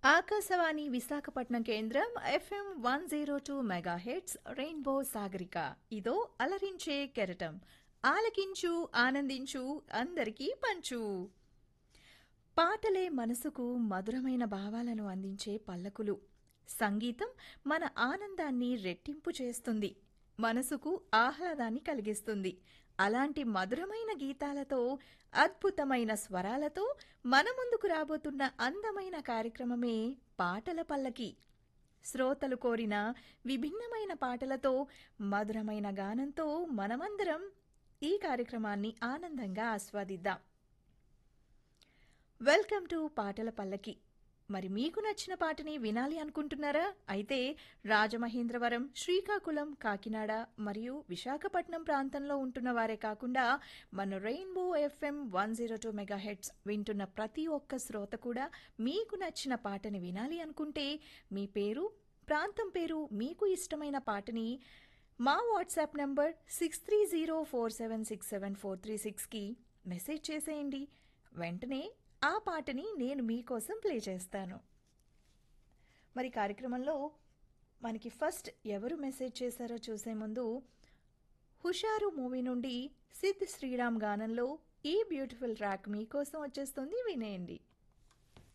ఆకాశవాణి విశాఖపట్నం కేంద్రం FM one zero two megahertz rainbow Sagarika ఇదో అలరించే కెరటం ఆలకించు ఆనందించు అందరికీ పంచు పాటలే మనసుకు మధురమైన భావాలను అందించే పల్లకులు సంగీతం మన ఆనందాన్ని రెట్టింపు చేస్తుంది మనసుకు ఆహ్లాదాన్ని కలిగిస్తుంది అలాంటి మధురమైన గీతాలతో అద్భుతమైన స్వరాలతో మన ముందుకు రాబోతున్న అందమైన కార్యక్రమమే పాటల పల్లకి శ్రోతలు కోరిన విభిన్నమైన పాటలతో మధురమైన గానంతో మనమందరం ఈ కార్యక్రమాన్ని ఆనందంగా ఆస్వాదిద్దాం వెల్కమ్ టు పాటల పల్లకి మరి మీకు నచ్చిన పాటని వినాలి అనుకుంటున్నారా అయితే రాజమహేంద్రవరం శ్రీకాకుళం కాకినాడ మరియు విశాఖపట్నం ప్రాంతంలో ఉంటున్న వారే కాకుండా మన rainbow FM one zero two megahertz వింటున్న ప్రతి ఒక్క శ్రోత కూడా మీకు నచ్చిన పాటని వినాలి అనుకుంటే మీ పేరు ప్రాంతం పేరు మీకు ఇష్టమైన పాటని మా WhatsApp number six three zero four seven six seven four three సిక్స్కి మెసేజ్ చేసేయండి వెంటనే ఆ పాటని నేను మీకోసం ప్లే చేస్తాను మరి కార్యక్రమంలో మనకి ఫస్ట్ ఎవరు మెసేజ్ చేశారో చూసే ముందు హుషారు మూవీ నుండి సిద్ శ్రీరామ్ గానంలో ఈ బ్యూటిఫుల్ ట్రాక్ మీకోసం వచ్చేస్తుంది వినేయండి